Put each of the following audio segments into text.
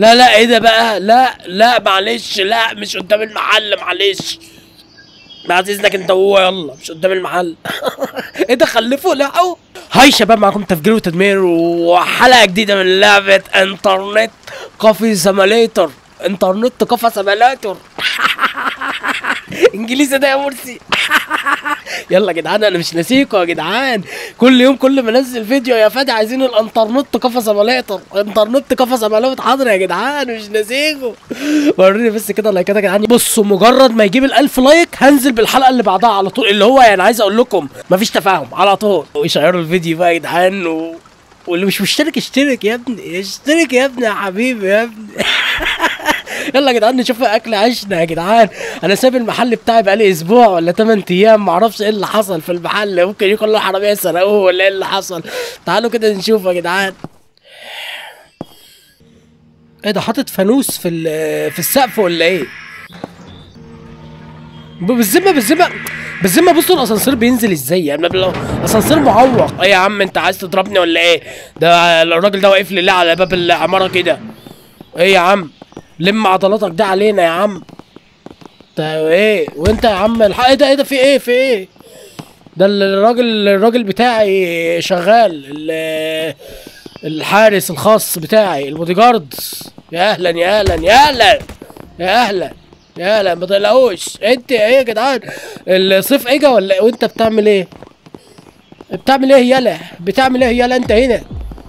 لا لا ايه ده بقى لا لا معلش لا مش قدام المحل معلش بعد اذنك انت وهو يلا مش قدام المحل ايه ده خلفوا لقوا هاي شباب معكم تفجير وتدمير وحلقه جديده من لعبه انترنت كافي سيميليتر انترنت كافي سيميليتر انجليزي ده يا مرسي يلا يا جدعان انا مش ناسيكوا يا جدعان كل يوم كل ما انزل فيديو يا فادي عايزين الانترنت كفى سماليتر انترنت كفى سماليتر حاضر يا جدعان مش ناسيكوا وروني بس كده لايكات يا جدعان بصوا مجرد ما يجيب ال1000 لايك هنزل بالحلقه اللي بعدها على طول اللي هو يعني عايز اقول لكم مفيش تفاهم على طول ويشيروا الفيديو بقى يا جدعان و... واللي مش مشترك اشترك يا ابني اشترك يا ابني يا حبيبي يا ابني يلا يا جدعان نشوف اكل عيشنا يا جدعان انا سايب المحل بتاعي بقالي اسبوع ولا 8 ايام معرفش ايه اللي حصل في المحل ممكن يكون له حراميه سرقوه ولا ايه اللي حصل تعالوا كده نشوف يا جدعان ايه ده حاطط فانوس في ال- في السقف ولا ايه ب- بالذمه بالذمه بالذمه بصوا الاسانسير بينزل ازاي يعني لو اسانسير معوق ايه يا عم انت عايز تضربني ولا ايه ده الراجل ده واقف لي ليه على باب العماره كده ايه يا عم لم عضلاتك ده علينا يا عم طيب ايه وانت يا عم الحق ايه ده ايه ده في ايه في ايه ده الراجل الراجل بتاعي شغال ال- الحارس الخاص بتاعي البودي جارد يا اهلا يا اهلا يا اهلا يا اهلا يا اهلا ما تقلقوش انت ايه يا جدعان الصيف اجا ولا إيه؟ وانت بتعمل ايه بتعمل ايه يالا بتعمل ايه يالا انت هنا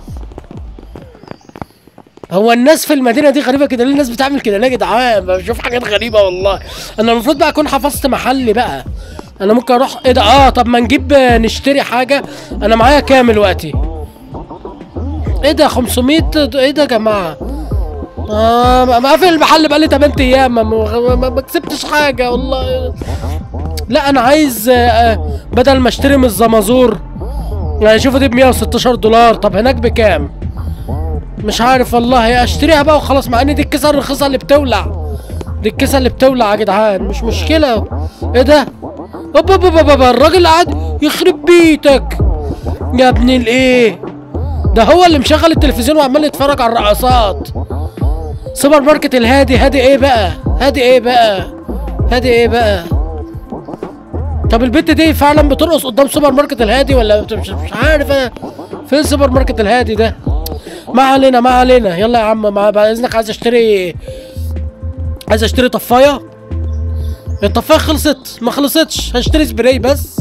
هو الناس في المدينه دي غريبه كده ليه الناس بتعمل كده ليه يا جدعان بشوف حاجات غريبه والله انا المفروض بقى اكون حفظت محلي بقى انا ممكن اروح ايه ده اه طب ما نجيب نشتري حاجه انا معايا كام دلوقتي ايه ده 500 ايه ده يا جماعه آه ما- ما قافل المحل بقالي 8 ايام ما, ما, ما, ما كسبتش حاجه والله لا انا عايز آه، آه، بدل ما اشتري من الزمازور يعني شوفوا دي ب 116 دولار طب هناك بكام مش عارف والله اشتريها بقى وخلاص مع ان دي الكيسه الرخيصه اللي بتولع دي الكيسه اللي بتولع يا جدعان مش مشكله ايه ده اوبا اوبا اوبا اوبا الراجل قاعد يخرب بيتك يا ابن الايه ده هو اللي مشغل التلفزيون وعمال يتفرج على الرقصات سوبر ماركت الهادي هادي ايه بقى هادي ايه بقى هادي ايه بقى طب البت دي فعلا بترقص قدام سوبر ماركت الهادي ولا بت- مش, مش عارف انا فين سوبر ماركت الهادي ده ما علينا ما علينا يلا يا عم مع بعد اذنك عايز اشتري عايز اشتري طفايه الطفايه خلصت ما خلصتش هشتري سبراي بس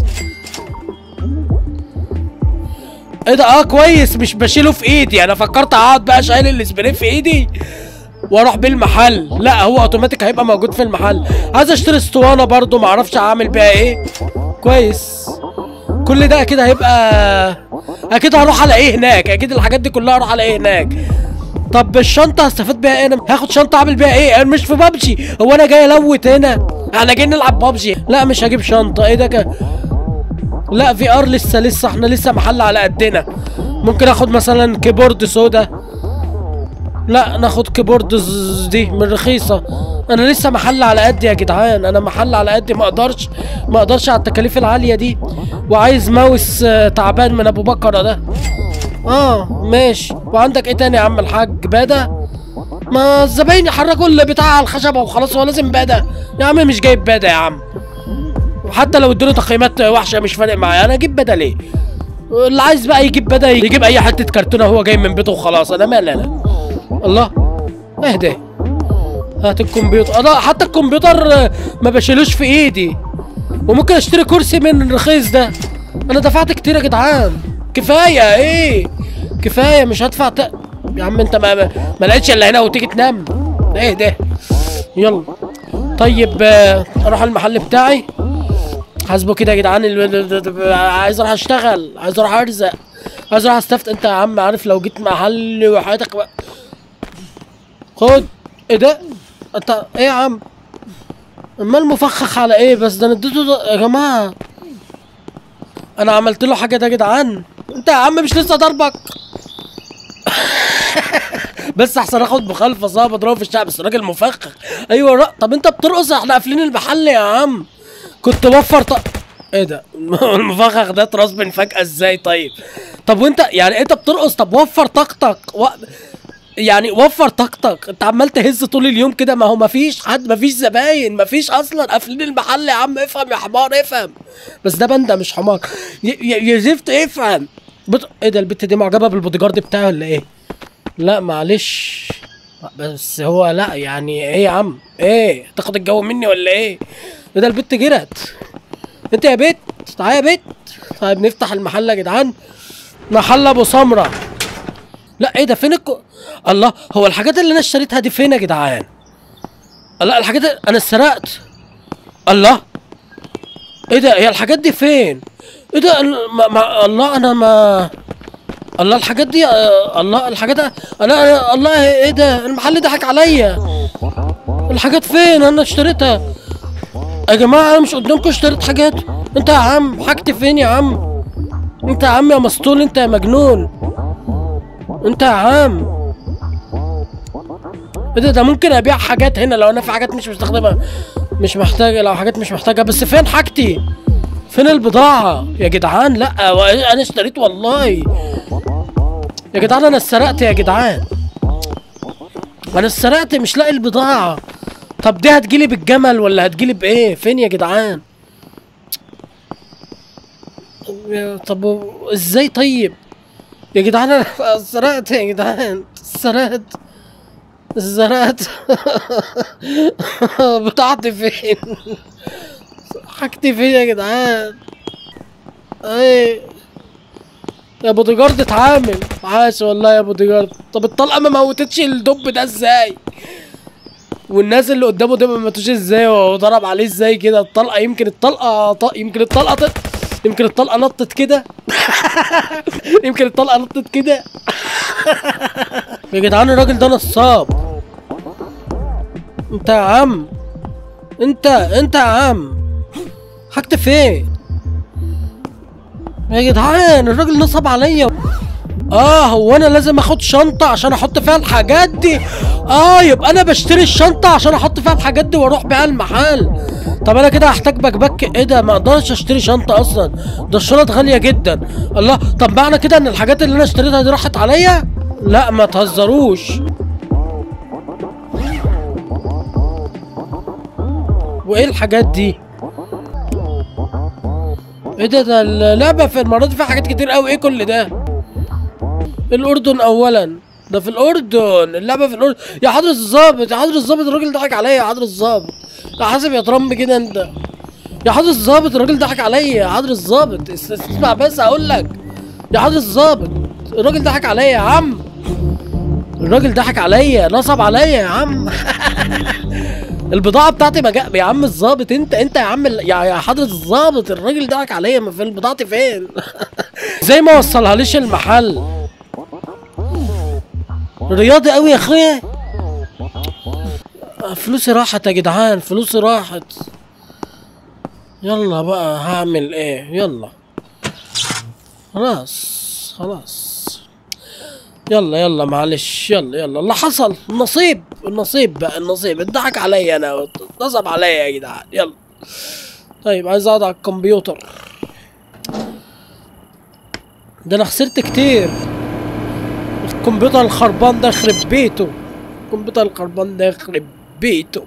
ايه ده اه كويس مش بشيله في ايدي انا فكرت اقعد بقى شايل السبراي في ايدي واروح بيه المحل لا هو اوتوماتيك هيبقى موجود في المحل عايز اشتري اسطوانه برضو معرفش اعمل بيها ايه كويس كل ده اكيد هيبقى اكيد هروح على ايه هناك اكيد الحاجات دي كلها هروح على ايه هناك طب الشنطه هستفاد بيها ايه انا هاخد شنطه اعمل بيها ايه انا مش في بابجي هو انا جاي الوت هنا احنا جايين نلعب بابجي لا مش هجيب شنطه ايه ده ك... لا في ار لسه لسه احنا لسه محل على قدنا ممكن اخد مثلا كيبورد سودا لا ناخد كيبورد ز- دي من رخيصة انا لسه محل على قدي يا جدعان انا محل على قدي ما اقدرش ما اقدرش على التكاليف العالية دي وعايز ماوس آه، تعبان من ابو بكر ده اه ماشي وعندك ايه تاني يا عم الحاج بادا ما الزباين يحركوا اللي بتاع على الخشبة وخلاص هو لازم بادا يا عم مش جايب بادا يا عم وحتى لو ادوني تقييمات وحشة مش فارق معايا انا اجيب بادا ليه اللي عايز بقى يجيب بدا يجيب اي حته كرتونه هو جاي من بيته وخلاص انا مالي انا الله اهدى هات الكمبيوتر الله حتى الكمبيوتر آه، ما بشيلوش في ايدي وممكن اشتري كرسي من الرخيص ده انا دفعت كتير يا جدعان كفايه ايه كفايه مش هدفع ت... يا عم انت ما ما ما لقيتش الا هنا وتيجي تنام ايه ده يلا طيب آه، اروح المحل بتاعي حاسبه كده يا جدعان ال- عايز اروح اشتغل عايز اروح ارزق عايز اروح استفت انت يا عم عارف لو جيت محل وحياتك بقى خد ايه ده انت ايه يا عم امال مفخخ على ايه بس ده انا اديته ده- يا جماعه انا عملت له حاجه ده يا جدعان انت يا عم مش لسه ضربك بس احسن اخد مخالفه صعب اضربه في الشعب بس الراجل مفخخ ايوه را... طب انت بترقص احنا قافلين المحل يا عم كنت بوفر ط... ايه ده المفخخ ده اتراس من فجأة ازاي طيب طب وانت يعني انت بترقص طب وفر طاقتك و... يعني وفر طاقتك انت عمال تهز طول اليوم كده ما هو مفيش حد مفيش زباين مفيش اصلا قافلين المحل يا عم افهم يا حمار افهم بس ده باندا مش حمار ي- ي- يا زفت افهم بط... ايه ده البت دي معجبه بالبودي جارد بتاعي ولا ايه لا معلش بس هو لا يعني ايه يا عم ايه تاخد الجو مني ولا ايه ايه ده البت جرت انت يا بت تعالى يا بت طيب نفتح المحل يا جدعان محل ابو سمره لا ايه ده فين الكو... الله هو الحاجات اللي انا اشتريتها دي فين يا جدعان لا الحاجات انا اتسرقت الله ايه ده هي الحاجات دي فين ايه ده ال- ما... ما... الله انا ما الله الحاجات دي آه، الله الحاجات انا أنا- الله ايه ده المحل ضحك عليا الحاجات فين انا اشتريتها يا جماعه انا مش قدامكم اشتريت حاجات انت يا عم حاجتي فين يا عم انت يا عم يا مسطول انت يا مجنون انت يا عم ايه ده ده ممكن ابيع حاجات هنا لو انا في حاجات مش مستخدمها مش محتاجه لو حاجات مش محتاجه بس فين حاجتي فين البضاعه يا جدعان لا و- انا اشتريت والله يا جدعان انا اتسرقت يا جدعان انا اتسرقت مش لاقي البضاعه طب دي هتجيلي بالجمل ولا هتجيلي بايه فين يا جدعان يا- طب و- ازاي طيب يا جدعان انا اتسرقت يا جدعان اتسرقت اتسرقت بتاعتي فين حاجتي فين يا جدعان ايه يا بودي جارد اتعامل عاش والله يا بودي جارد طب الطلقه ما موتتش الدب ده ازاي والناس اللي قدامه ده ما ماتوش ازاي وضرب عليه ازاي كده الطلقه يمكن الطلقه ط... يمكن الطلقه ط... يمكن الطلقه نطت كده يمكن الطلقه نطت كده يا جدعان الراجل ده نصاب انت يا عم انت انت يا عم حاجتي فين يا جدعان الراجل نصب عليا اه هو انا لازم اخد شنطه عشان احط فيها الحاجات دي اه يبقى انا بشتري الشنطه عشان احط فيها الحاجات دي واروح بيها المحل طب انا كده هحتاج بكبك ايه ده ما اقدرش اشتري شنطه اصلا ده الشنط غاليه جدا الله طب معنى كده ان الحاجات اللي انا اشتريتها دي راحت عليا لا ما تهزروش وايه الحاجات دي ايه ده ده اللعبه في المره دي فيها حاجات كتير قوي ايه كل ده الاردن اولا ده في الاردن اللعبه في الاردن يا حضره الظابط يا حضره الظابط الراجل ضحك عليا يا حضره الظابط يا حاسب يا ترامب كده انت يا حضره الظابط الراجل ضحك عليا يا حضره الظابط اس- اسمع بس هقول لك يا حضره الظابط الراجل ضحك عليا يا عم الراجل ضحك عليا نصب عليا يا عم البضاعة بتاعتي ما جا... يا عم الظابط انت انت يا عم ال- يا يا حضرة الظابط الراجل ضحك عليا ما في بضاعتي فين؟ زي ما وصلها ليش المحل رياضي قوي يا اخويا فلوسي راحت يا جدعان فلوسي راحت يلا بقى هعمل ايه يلا خلاص خلاص يلا يلا معلش يلا يلا اللي حصل النصيب النصيب بقى النصيب اتضحك عليا انا نصب عليا يا جدعان يلا طيب عايز اقعد على الكمبيوتر ده انا خسرت كتير الكمبيوتر الخربان ده يخرب بيته الكمبيوتر الخربان ده يخرب بيته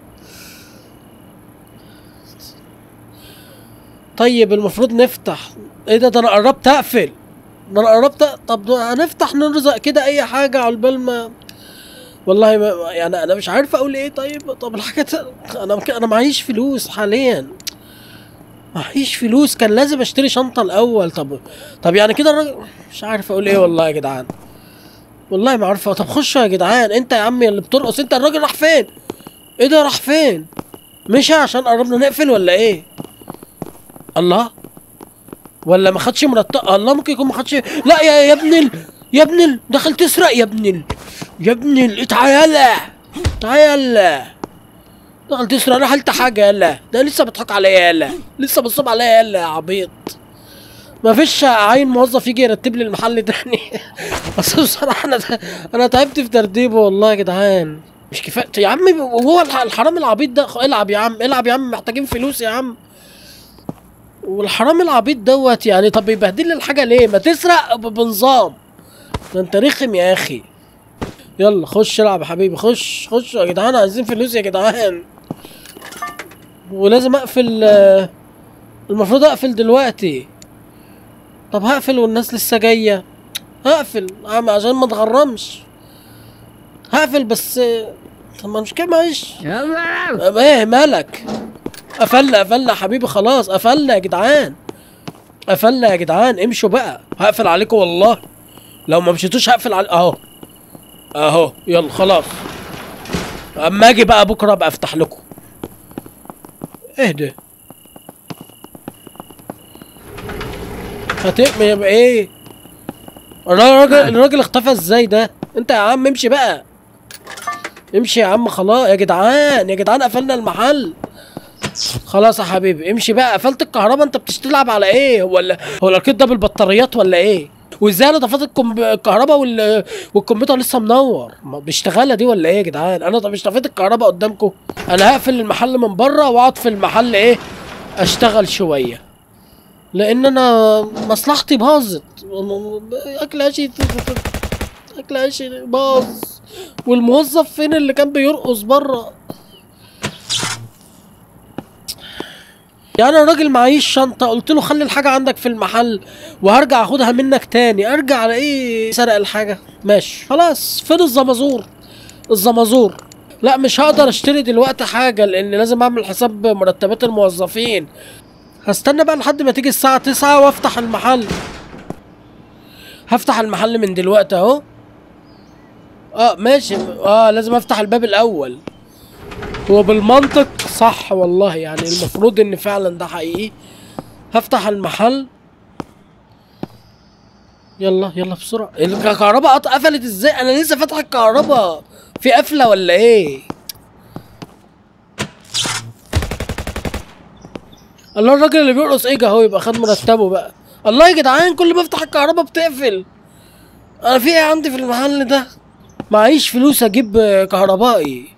طيب المفروض نفتح ايه ده ده انا قربت اقفل ده انا قربت أ- طب هنفتح نرزق كده اي حاجه على البال ما والله ما يعني انا مش عارف اقول ايه طيب طب الحاجات انا انا معيش فلوس حاليا معيش فلوس كان لازم اشتري شنطه الاول طب طب يعني كده الراجل مش عارف اقول ايه والله يا جدعان والله ما عارفه طب خشوا يا جدعان انت يا عمي اللي بترقص انت الراجل راح فين ايه ده راح فين مشى عشان قربنا نقفل ولا ايه الله ولا ما خدش مرتب الله ممكن يكون ما خدش لا يا يا ابن ال... يا ابن ال... دخل تسرق يا ابن ال... يا ابن ال... تعالى تعالى دخل تسرق انا حلت حاجه يلا ده لسه بيضحك عليا يلا لسه بصب عليا يلا يا عبيط ما فيش عين موظف يجي يرتب لي المحل تاني بس بصراحه انا انا تعبت في ترتيبه والله يا جدعان مش كفايه يا عم هو الح- الحرام العبيط ده العب يا عم العب يا عم محتاجين فلوس يا عم والحرام العبيط دوت يعني طب يبهدل لي الحاجه ليه ما تسرق ب- بنظام ده انت رخم يا اخي يلا خش العب يا حبيبي خش خش يا جدعان عايزين فلوس يا جدعان ولازم اقفل آه، المفروض اقفل دلوقتي طب هقفل والناس لسه جايه هقفل عم- عشان ما اتغرمش هقفل بس آه، طب ما مش كده معيش ايه مالك قفلنا قفلنا يا حبيبي خلاص قفلنا يا جدعان قفلنا يا جدعان امشوا بقى هقفل عليكم والله لو ما مشيتوش هقفل على اهو اهو يلا خلاص اما اجي بقى بكره ابقى افتح لكم اهدى هتقم يبقى ايه الراجل الراجل اختفى ازاي ده انت يا عم امشي بقى امشي يا عم خلاص يا جدعان يا جدعان قفلنا المحل خلاص يا حبيبي امشي بقى قفلت الكهرباء انت بتشتلعب على ايه ولا هو الاركيد ده بالبطاريات ولا ايه وازاي انا طفيت الكم- الكهرباء وال... والكمبيوتر لسه منور ما بيشتغلها دي ولا ايه يا جدعان انا طب مش طفيت الكهرباء قدامكم انا هقفل المحل من بره واقعد في المحل ايه اشتغل شويه لان انا مصلحتي باظت اكل عيشي اكل عيشي باظ والموظف فين اللي كان بيرقص بره يعني انا راجل معيش شنطه قلت له خلي الحاجه عندك في المحل وهرجع اخدها منك تاني ارجع على ايه سرق الحاجه ماشي خلاص فين الزمازور الزمازور لا مش هقدر اشتري دلوقتي حاجه لان لازم اعمل حساب مرتبات الموظفين هستنى بقى لحد ما تيجي الساعه 9 وافتح المحل هفتح المحل من دلوقتي اهو اه ماشي اه لازم افتح الباب الاول هو بالمنطق صح والله يعني المفروض ان فعلا ده حقيقي هفتح المحل يلا يلا بسرعة الكهرباء قط- قفلت ازاي انا لسه فاتح الكهرباء في قفلة ولا ايه الله الراجل اللي بيرقص ايه اهو يبقى خد مرتبه بقى الله يا جدعان كل ما افتح الكهرباء بتقفل انا في ايه عندي في المحل ده معيش فلوس اجيب آه، كهربائي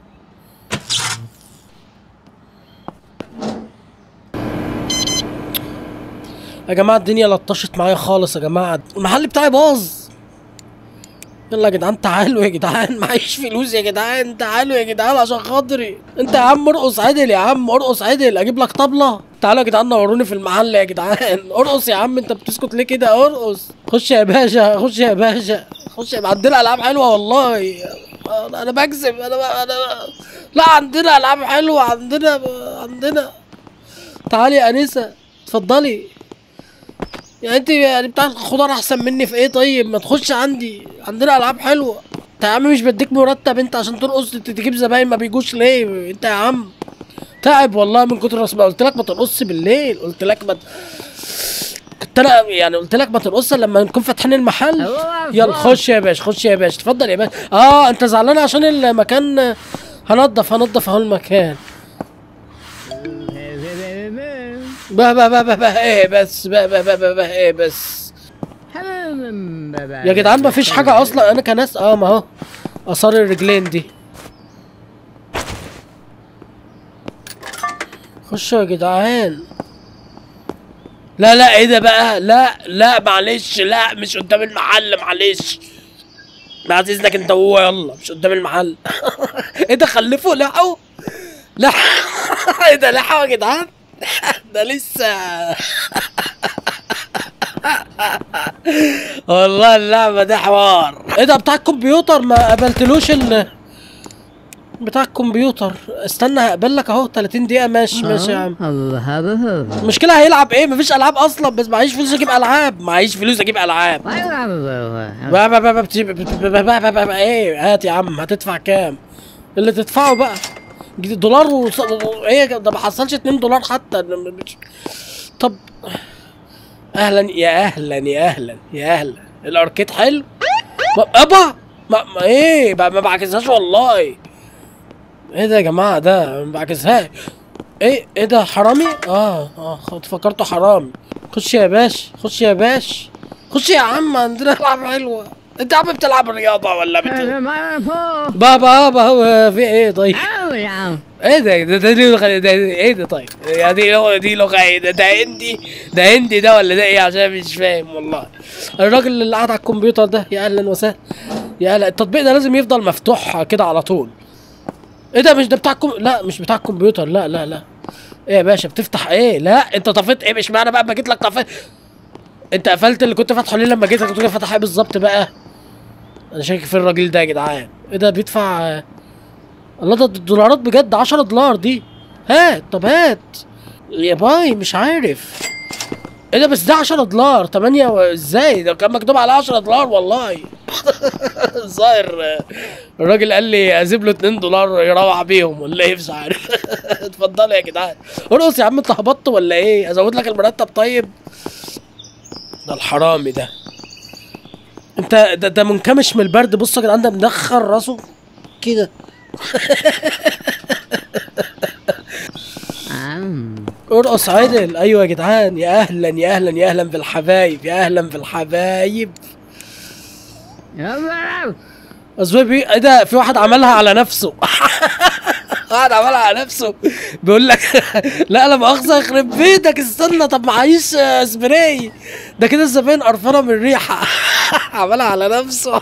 يا جماعه الدنيا لطشت معايا خالص يا جماعه المحل بتاعي باظ يلا يا جدعان تعالوا يا جدعان معيش فلوس يا جدعان تعالوا يا جدعان عشان خاطري انت يا عم ارقص عدل يا عم ارقص عدل اجيب لك طبله تعالوا يا جدعان نوروني في المحل يا جدعان ارقص يا عم انت بتسكت ليه كده ارقص خش يا باشا خش يا باشا خش يا عندنا العاب حلوه والله انا أنا بكذب انا انا لا عندنا العاب حلوه عندنا عندنا تعالي يا انسه اتفضلي يعني انت يعني بتاع الخضار احسن مني في ايه طيب ما تخش عندي عندنا العاب حلوه انت يا عم مش بديك مرتب انت عشان ترقص ت- تجيب زباين ما بيجوش ليه انت يا عم تعب والله من كتر الرسم قلت لك ما ترقصش بالليل قلت لك ما كنت انا يعني قلت لك ما ترقصش لما نكون فاتحين المحل يلا خش يا باشا خش يا باشا اتفضل يا باشا اه انت زعلان عشان المكان هنضف هنضف اهو المكان بقى بقى بقى بقى ايه بس بقى بقى بقى بقى ايه بس يا جدعان ما فيش حاجة أصلا أنا كناس اه ما هو آثار الرجلين دي خشوا يا جدعان لا لا ايه ده بقى لا لا معلش لا مش قدام المحل معلش بعد اذنك انت وهو يلا مش قدام المحل ايه ده خلفوا لحوا لا ايه ده لحوا يا جدعان ده لسه والله اللعبة دي حوار ايه ده بتاع الكمبيوتر ما قبلتلوش ال بتاع الكمبيوتر استنى هقبل لك اهو 30 دقيقة ماشي ماشي يا عم المشكلة هيلعب ايه مفيش العاب اصلا بس معيش فلوس اجيب العاب معيش فلوس اجيب العاب بقى بقى بقى بقى بتجيب- بقى بقى بقى بقى بقى ايه هات يا عم هتدفع كام اللي تدفعه بقى دولار وص... ايه ده ما حصلش 2 دولار حتى طب اهلا يا اهلا يا اهلا يا اهلا الاركيد حلو ما- ابا ما, ما ايه ما ما بعكسهاش والله ايه ده يا جماعه ده ما بعكسهاش ايه ايه ده حرامي اه اه خد- فكرته حرامي خش يا باش خش يا باش خش يا عم عندنا العاب حلوه انت يا عم بتلعب رياضه ولا بت... بابا بابا هو في ايه طيب ايه ده ده ده, ده, ده, ده ايه ده طيب يا دي لغه دي لغه ايه ده ده هندي ده هندي ده ولا ده ايه عشان مش فاهم والله الراجل اللي قاعد على الكمبيوتر ده يا اهلا وسهلا يا لا التطبيق ده لازم يفضل مفتوح كده على طول ايه ده مش ده بتاع الكم... لا مش بتاع الكمبيوتر لا لا لا ايه يا باشا بتفتح ايه لا انت طفيت ايه مش معنى بقى ما جيت لك طفيت انت قفلت اللي كنت فاتحه ليه لما جيت لك كنت فاتح ايه بالظبط بقى انا شاكك في الراجل ده يا جدعان ايه ده بيدفع الله ده الدولارات بجد 10 دولار دي هات طب هات يا باي مش عارف ايه ده بس ده 10 دولار 8 و... ازاي ده كان مكتوب على 10 دولار والله الظاهر آه، الراجل قال لي اسيب له 2 دولار يروح بيهم ولا ايه مش عارف اتفضلوا يا جدعان ارقص يا عم انت هبطت ولا ايه ازود لك المرتب طيب ده الحرامي ده انت ده, ده منكمش من البرد بص يا جدعان ده مدخل راسه كده ارقص عدل ايوه يا جدعان يا اهلا يا اهلا يا اهلا بالحبايب يا اهلا بالحبايب أزوبي ايه ده في واحد عملها على نفسه واحد عملها على نفسه بيقول لك لا لا مؤاخذه يخرب بيتك استنى طب معيش آه، سبراي ده كده الزباين قرفانه من الريحه عملها على نفسه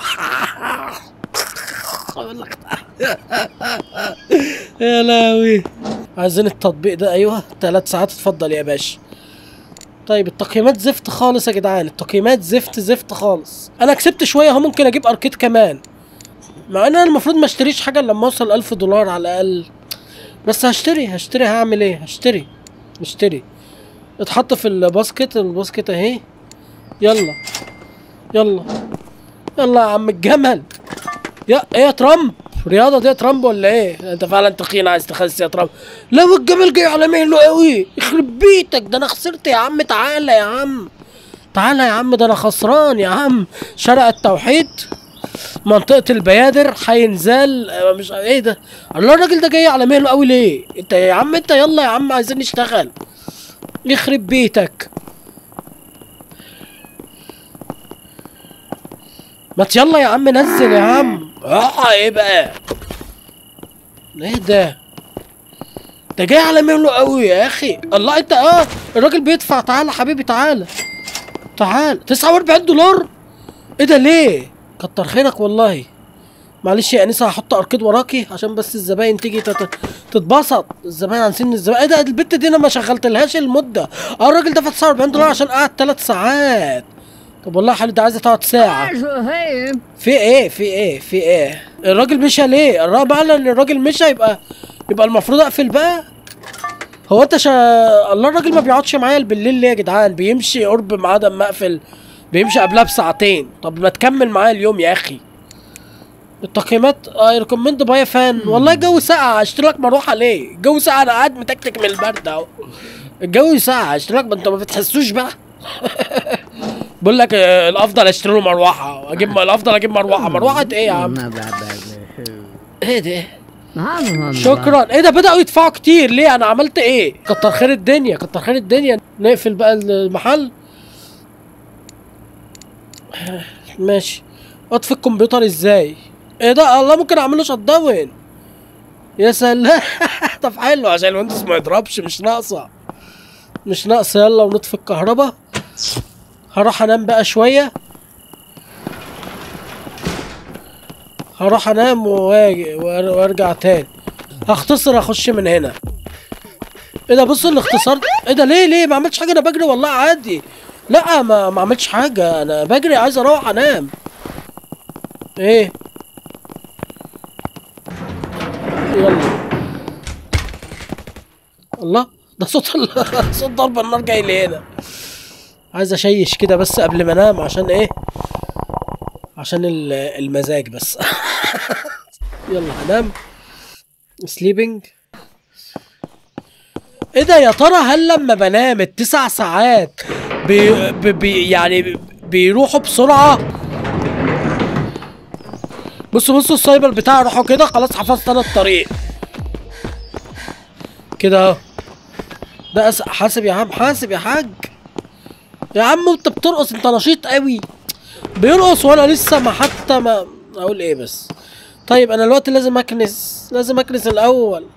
أقول لك يا لهوي عايزين التطبيق ده ايوه ثلاث ساعات اتفضل يا باشا طيب التقييمات زفت خالص يا جدعان التقييمات زفت زفت خالص انا كسبت شويه اهو ممكن اجيب اركيد كمان مع ان انا المفروض ما اشتريش حاجه إلا لما اوصل 1000 دولار على الاقل بس هشتري هشتري هعمل ايه هشتري اشتري اتحط في الباسكت الباسكت اهي يلا يلا يلا يا عم الجمل يا ايه يا ترامب رياضة دي يا ترامب ولا ايه؟ انت فعلا تخين عايز تخس يا ترامب لا والجمل جاي على مهله قوي يخرب بيتك ده انا خسرت يا عم تعالى يا عم تعالى يا عم ده انا خسران يا عم شارع التوحيد منطقة البيادر حينزال آه، مش ايه ده الله الراجل ده جاي على مهله قوي ليه انت يا عم انت يلا يا عم عايزين نشتغل يخرب بيتك ما يلا يا عم نزل يا عم اه ايه بقى ايه ده ده جاي على مهله قوي يا اخي الله انت اه الراجل بيدفع تعالى حبيبي تعالى تعال 49 دولار ايه ده ليه كتر خيرك والله معلش يا انسه هحط اركيد وراكي عشان بس الزباين تيجي تت... تتبسط الزباين عن سن الزباين ايه ده البت دي انا ما شغلتلهاش المده اه الراجل دفع 49 دولار عشان قعد 3 ساعات طب والله حالي ده عايزه تقعد ساعه في ايه في ايه في ايه الراجل مشى ليه الراجل بقى ان الراجل مشى يبقى يبقى المفروض اقفل بقى هو انت شا... الله الراجل ما بيقعدش معايا بالليل ليه يا جدعان بيمشي قرب ميعاد اما اقفل بيمشي قبلها بساعتين طب ما تكمل معايا اليوم يا اخي التقييمات اي ريكومند باي فان والله الجو ساقع اشتري لك مروحه ليه الجو ساقع انا قاعد متكتك من البرد اهو الجو ساقع اشتري لك ما انتوا ما بتحسوش بقى بقول لك آه، الافضل اشتري له مروحه اجيب الافضل اجيب مروحه مروحه ايه يا عم ايه ده شكرا ايه ده بدأوا يدفعوا كتير ليه انا عملت ايه كتر خير الدنيا كتر خير الدنيا نقفل بقى المحل ماشي اطفي الكمبيوتر ازاي ايه ده الله ممكن اعمل له شت داون يا سلام طب حلو عشان الويندوز ما يضربش مش ناقصه مش ناقصه يلا ونطفي الكهرباء هروح انام بقى شويه هروح انام واجي وار- وارجع تاني هختصر اخش من هنا ايه ده بص الاختصار ايه ده ليه ليه ما عملتش حاجه انا بجري والله عادي لا ما ما عملتش حاجه انا بجري عايز اروح انام ايه يلا الله ده صوت ال- صوت ضرب النار جاي لي هنا عايز اشيش كده بس قبل ما انام عشان ايه عشان ال- المزاج بس يلا هنام سليبنج ايه ده يا ترى هل لما بنام التسع ساعات بي بي بي يعني بي- بيروحوا بسرعة بصوا بصوا السايبر بتاعي روحوا كده خلاص حفظت انا الطريق كده اهو ده أس... حاسب يا عم حاسب يا حاج يا عم انت بترقص انت نشيط قوي بيرقص وانا لسه ما حتى ما اقول ايه بس طيب انا الوقت لازم اكنس لازم اكنس الاول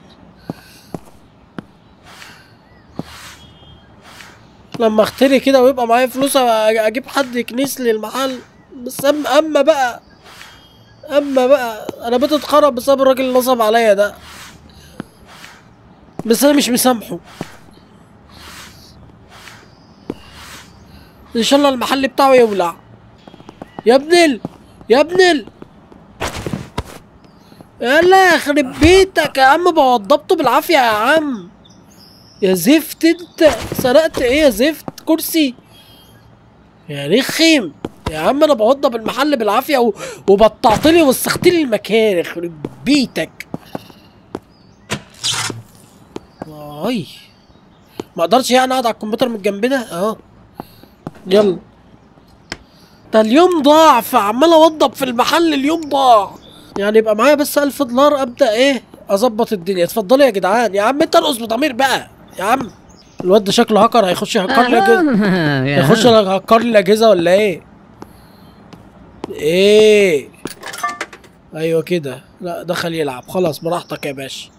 لما اختري كده ويبقى معايا فلوس أ- اجيب حد يكنس لي المحل بس أم اما بقى اما بقى انا بقيت اتخرب بسبب الراجل اللي نصب عليا ده بس انا مش مسامحه ان شاء الله المحل بتاعه يولع يا ابن ال... يا ابن ال... يلا يخرب بيتك يا عم بوضبته بالعافية يا عم يا زفت انت سرقت ايه يا زفت كرسي يا رخيم يا عم انا بوضب المحل بالعافية و... وبطعت لي وسخت لي المكان يخرب بيتك واي ما اقدرش يعني اقعد على الكمبيوتر من جنبنا اهو يلا ده اليوم ضاع فعمال اوضب في المحل اليوم ضاع يعني يبقى معايا بس 1000 دولار ابدا ايه اظبط الدنيا اتفضلوا يا جدعان يا عم انت ارقص بضمير بقى يا عم الواد ده شكله هاكر هيخش يهكر لي الاجهزه هيخش يهكر لي الاجهزه ولا ايه ايه ايوه كده لا دخل يلعب خلاص براحتك يا باشا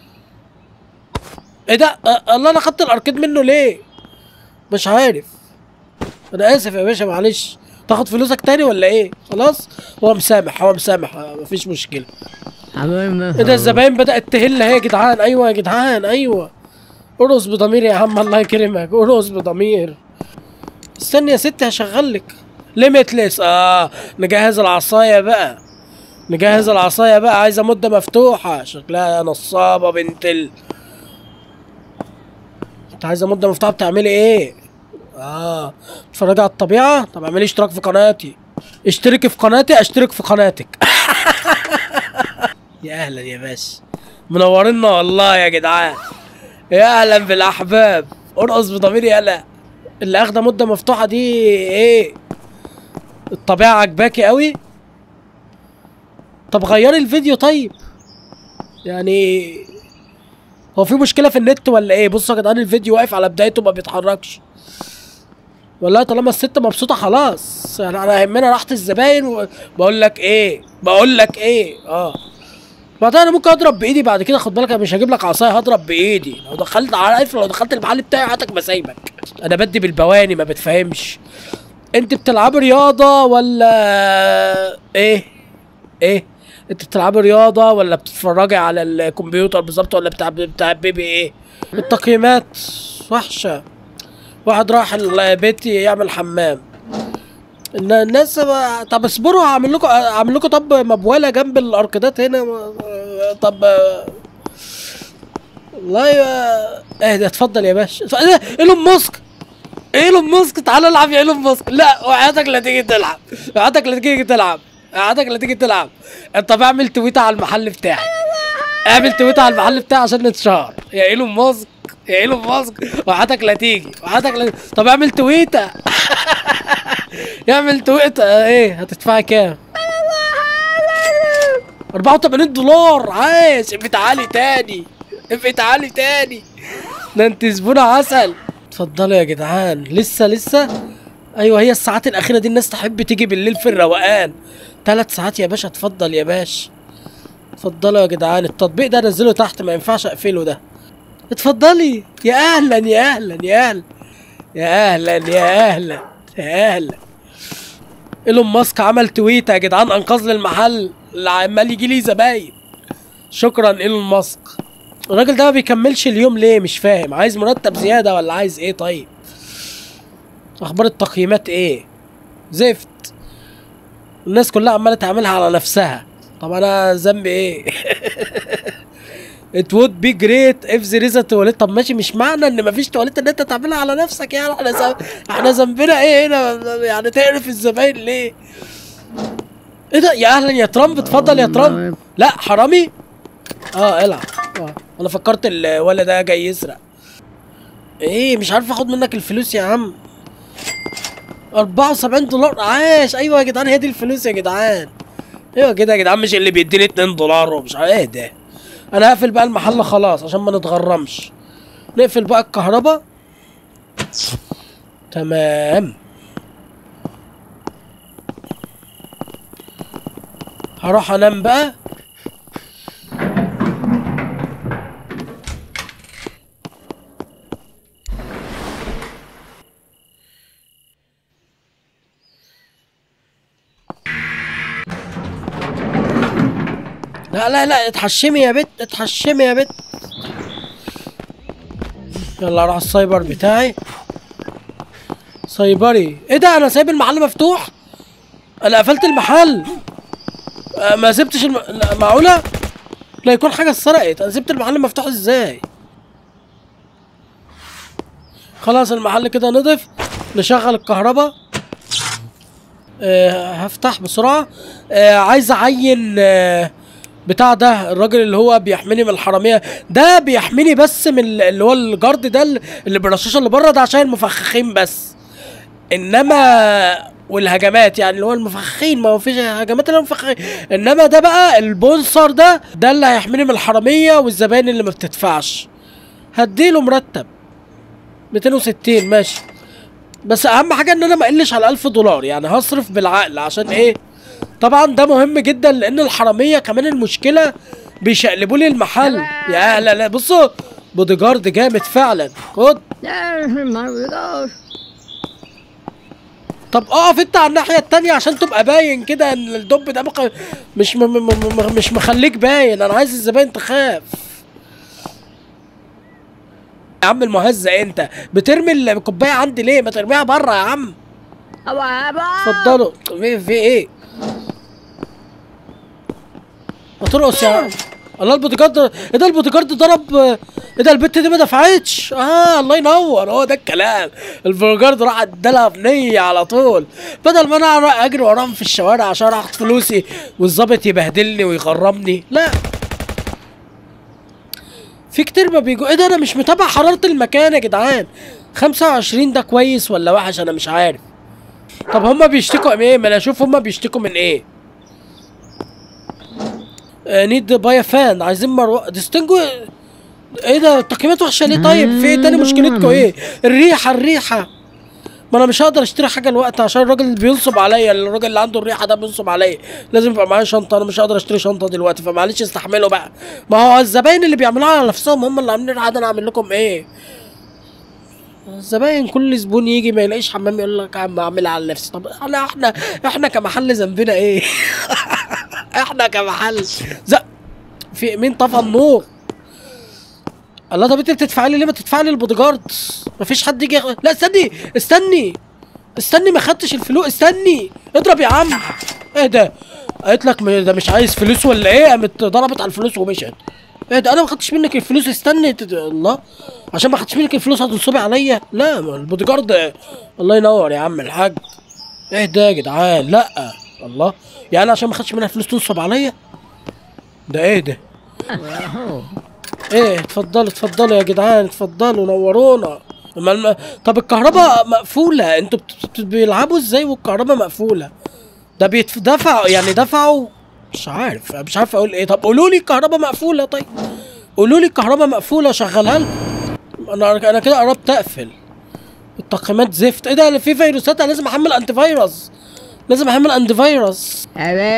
ايه ده أه الله انا خدت الاركيد منه ليه مش عارف انا اسف يا باشا معلش تاخد فلوسك تاني ولا ايه خلاص هو مسامح هو مسامح آه، مفيش مشكله ايه ده الزباين بدات تهل اهي يا جدعان ايوه يا جدعان ايوه ارقص بضمير يا عم الله يكرمك ارقص بضمير استني يا ستي هشغل لك ليميتلس اه نجهز العصايه بقى نجهز العصايه بقى عايزه مده مفتوحه شكلها نصابه بنت ال انت عايزه مده مفتوحه بتعملي ايه اه اتفرجي على الطبيعه طب اعملي اشتراك في قناتي اشتركي في قناتي اشترك في قناتك يا اهلا يا باشا منورينا والله يا جدعان يا اهلا بالاحباب ارقص بضميري يالا اللي اخده مده مفتوحه دي ايه الطبيعه عجباكي قوي طب غيري الفيديو طيب يعني هو في مشكله في النت ولا ايه بصوا يا جدعان الفيديو واقف على بدايته ما بيتحركش والله طالما الست مبسوطه خلاص يعني انا يهمنا راحه الزباين وبقول لك ايه بقول لك ايه اه بعدين انا ممكن اضرب بايدي بعد كده خد بالك انا مش هجيب لك عصايه هضرب بايدي لو دخلت عارف لو دخلت المحل بتاعي هاتك بسايبك انا بدي بالبواني ما بتفهمش انت بتلعبي رياضه ولا ايه ايه انت بتلعبي رياضه ولا بتتفرجي على الكمبيوتر بالظبط ولا بتاع بتاع بيبي ايه التقييمات وحشه واحد راح البيت يعمل حمام إن الناس ما- طب اصبروا هعمل لكم هعمل لكم طب مبوله جنب الاركيدات هنا طب والله يا- اهدى اتفضل يا باشا اتفضل. ايه ده؟ ايلون ماسك ايلون ماسك تعالى العب يا ايلون ماسك لا وحياتك لا تيجي تلعب وحياتك لا تيجي تلعب وحياتك لا تيجي تلعب انت بعمل تويته على المحل بتاعي اعمل تويته على المحل بتاعي عشان نتشهر يا ايلون ماسك يا ايلون ماسك وحياتك لا تيجي وحياتك لا طب اعمل تويته يعمل تويته ايه هتدفعي كام 84 دولار عايش ابقي تعالي تاني ابقي تعالي تاني ده انت زبونة عسل اتفضلوا يا جدعان لسه لسه ايوه هي الساعات الاخيره دي الناس تحب تيجي بالليل في الروقان ثلاث ساعات يا باشا اتفضل يا باشا اتفضلوا يا جدعان التطبيق ده نزله تحت ما ينفعش اقفله ده اتفضلي يا اهلا يا اهلا يا اهلا يا اهلا يا اهلا يا اهلا ايلون ماسك عمل تويته يا جدعان انقذ لي المحل اللي عمال يجي لي زباين شكرا ايلون ماسك الراجل ده ما بيكملش اليوم ليه مش فاهم عايز مرتب زياده ولا عايز ايه طيب اخبار التقييمات ايه زفت الناس كلها عماله تعملها على نفسها طب انا ذنبي ايه It would be great if there is a toilet طب ماشي مش معنى ان مفيش تواليت ان انت تعملها على نفسك يعني احنا ذنب- احنا ذنبنا ايه هنا يعني تعرف الزباين ليه ايه ده يا اهلا يا ترامب اتفضل يا ترامب لا حرامي اه العب آه. انا فكرت الولد ده جاي يسرق ايه مش عارف اخد منك الفلوس يا عم 74 دولار عاش ايوه يا جدعان هي دي الفلوس يا جدعان ايوه كده يا جدعان مش اللي بيديني 2 دولار ومش عارف ايه ده انا هقفل بقى المحل خلاص عشان ما نتغرمش نقفل بقى الكهرباء تمام هروح انام بقى لا لا لا اتحشمي يا بت اتحشمي يا بت يلا اروح السايبر بتاعي سايبري ايه ده انا سايب المحل مفتوح انا قفلت المحل أه، ما سبتش الم... لا، معقولة لا يكون حاجة اتسرقت انا سبت المحل مفتوح ازاي خلاص المحل كده نضف نشغل الكهرباء آه هفتح بسرعة آه عايز اعين آه بتاع ده الراجل اللي هو بيحميني من الحرامية ده بيحميني بس من ال- اللي هو الجارد ده اللي بالرشاشة اللي بره ده عشان المفخخين بس انما والهجمات يعني اللي هو المفخخين ما هو فيش هجمات الا المفخخين انما ده بقى البونسر ده ده اللي هيحميني من الحرامية والزباين اللي ما بتدفعش هديله مرتب 260 ماشي بس اهم حاجه ان انا ما اقلش على 1000 دولار يعني هصرف بالعقل عشان ايه طبعا ده مهم جدا لان الحراميه كمان المشكله بيشقلبوا لي المحل يا لا لا بصوا بودي جارد جامد فعلا خد There's my gosh. طب اقف انت على الناحيه التانية عشان تبقى باين كده ان الدب ده مق... مش م... م... م... مش مخليك باين انا عايز الزباين تخاف يا عم المهزأ انت بترمي الكوبايه عندي ليه ما ترميها بره يا عم اتفضلوا في في ايه ما ترقص يا عم الله البوديجارد ايه ده البوديجارد ضرب ايه ده البت دي ما دفعتش اه الله ينور هو ده الكلام البوديجارد راح ادالها بنيه على طول بدل ما انا أروح اجري وراهم في الشوارع عشان اخد فلوسي والظابط يبهدلني ويغرمني لا في كتير ما بيجوا ايه ده انا مش متابع حرارة المكان يا جدعان 25 ده كويس ولا وحش انا مش عارف طب هما بيشتكوا من ايه ما انا اشوف هما بيشتكوا من ايه نيد باي فان عايزين مرو ديستنجو ايه ده التقييمات وحشه ليه طيب في ايه تاني مشكلتكم ايه الريحه الريحه ما انا مش هقدر اشتري حاجه الوقت عشان الراجل اللي بينصب عليا الراجل اللي عنده الريحه ده بينصب عليا لازم يبقى معايا شنطه انا مش هقدر اشتري شنطه دلوقتي فمعلش استحملوا بقى ما هو الزباين اللي بيعملوها على نفسهم هم اللي عاملين الريحه ده انا اعمل لكم ايه الزباين كل زبون يجي ما يلاقيش حمام يقول لك يا عم اعملها على نفسي طب احنا احنا احنا كمحل ذنبنا ايه احنا كمحل ز... في مين طفى النور الله طب انت بتدفع لي ليه ما تدفع لي البوديجارد مفيش حد يجي ياخد- لا استني استني استني ما خدتش الفلوس استني اضرب يا عم ايه ده قالت لك م- ده مش عايز فلوس ولا ايه قامت ضربت على الفلوس ومشت ايه ده انا ما خدتش منك الفلوس استني تد... الله عشان ما خدتش منك الفلوس هتنصبي عليا لا ما البوديجارد الله ينور يا عم الحاج ايه ده يا جدعان لا الله يعني عشان ما خدتش منها فلوس تنصب عليا ده ايه ده ايه اتفضلوا اتفضلوا يا جدعان اتفضلوا نورونا ما الم... طب الكهرباء مقفولة انتوا بت... بت... بيلعبوا ازاي والكهرباء مقفولة ده بيدفعوا يعني دفعوا مش عارف مش عارف اقول ايه طب قولوا لي الكهرباء مقفولة طيب قولوا لي الكهرباء مقفولة شغلها لكم انا انا كده قربت اقفل التقييمات زفت ايه ده أنا في فيروسات انا لازم احمل انتي فيروس لازم احمل انتي فيروس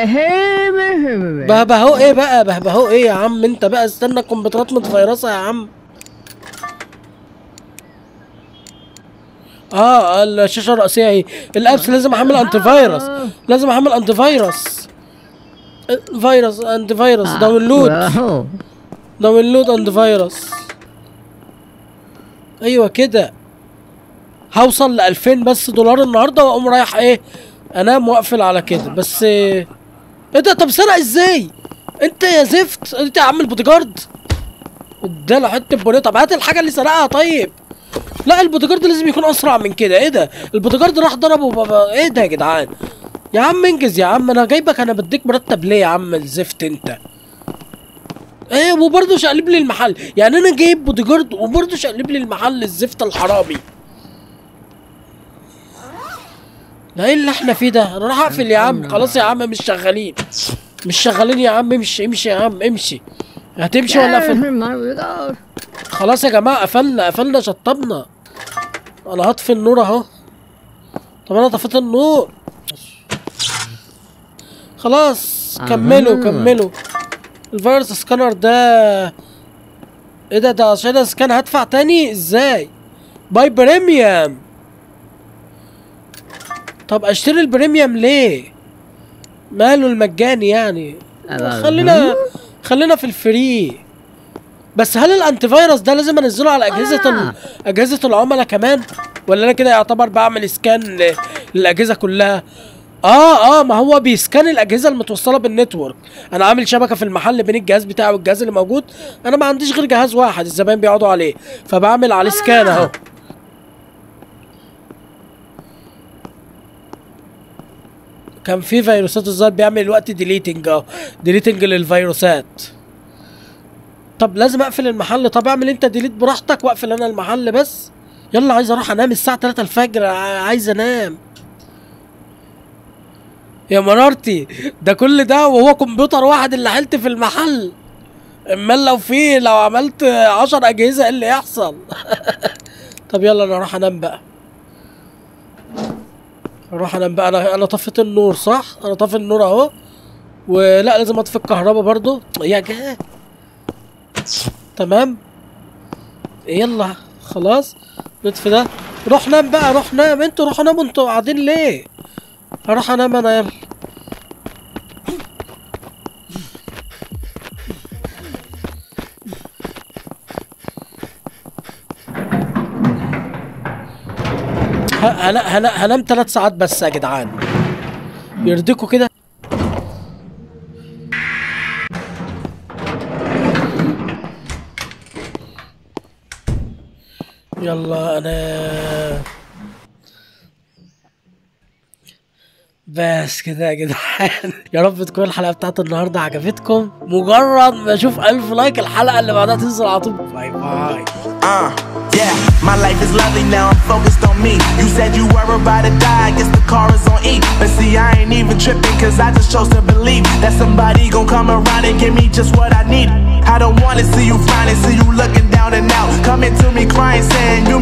بهبهو ايه بقى بهبهو ايه يا عم انت بقى استنى الكمبيوترات متفيرسه يا عم اه الشاشه الرئيسيه اهي الابس لازم احمل انتي فيروس لازم احمل انتي فيروس فيروس انتي فيروس داونلود داونلود انتي فيروس ايوه كده هوصل ل 2000 بس دولار النهارده واقوم رايح ايه انام واقفل على كده بس ايه ايه ده طب سرق ازاي انت يا زفت انت يا عم البوديجارد اداله حته بنيه طب هات الحاجه اللي سرقها طيب لا البوديجارد لازم يكون اسرع من كده ايه ده البوديجارد راح ضربه بابا ايه ده يا جدعان يا عم انجز يا عم انا جايبك انا بديك مرتب ليه يا عم الزفت انت ايه وبرضه شقلب لي المحل يعني انا جايب بوديجارد وبرضه شقلب لي المحل الزفت الحرامي ده ايه اللي احنا فيه ده انا راح اقفل يا عم خلاص يا عم مش شغالين مش شغالين يا عم امشي امشي يا عم امشي هتمشي ولا قفل خلاص يا جماعه قفلنا قفلنا شطبنا انا هطفي النور اهو طب انا طفيت النور خلاص كملوا أها. كملوا الفيروس سكانر ده ايه ده ده عشان اسكان هدفع تاني ازاي باي بريميوم طب اشتري البريميوم ليه ماله المجاني يعني خلينا خلينا في الفري بس هل الانتي فيروس ده لازم انزله على اجهزه ال... اجهزه العملاء كمان ولا انا كده يعتبر بعمل سكان ل... للاجهزه كلها اه اه ما هو بيسكان الاجهزه المتوصله بالنتورك انا عامل شبكه في المحل بين الجهاز بتاعي والجهاز اللي موجود انا ما عنديش غير جهاز واحد الزباين بيقعدوا عليه فبعمل عليه سكان اهو كان في فيروسات الظاهر بيعمل الوقت ديليتنج اه ديليتنج للفيروسات طب لازم اقفل المحل طب اعمل انت ديليت براحتك واقفل انا المحل بس يلا عايز اروح انام الساعة 3 الفجر ع- عايز انام يا مرارتي ده كل ده وهو كمبيوتر واحد اللي حلت في المحل امال لو في لو عملت عشر اجهزة ايه اللي يحصل طب يلا انا اروح انام بقى اروح انام بقى انا انا طفيت النور صح انا طفي النور اهو ولا لازم اطفي الكهرباء برضو يا جاه تمام يلا خلاص نطفي ده روح نام بقى روح نام انتوا روحوا ناموا انتوا قاعدين ليه هروح انام انا يلا ه- هنا هنا هنام ثلاث ساعات بس يا جدعان يرضيكوا كده يلا انا بس كده يا جدعان يا رب تكون الحلقه بتاعت النهارده عجبتكم مجرد ما اشوف ألف لايك الحلقه اللي بعدها تنزل على طول باي باي Uh, yeah, my life is lovely now, I'm focused on me. You said you were about to die, I guess the car is on E. But see, I ain't even tripping, cause I just chose to believe that somebody gon' come around and give me just what I need. I don't wanna see you finally, see you looking down and out. Coming to me crying, saying you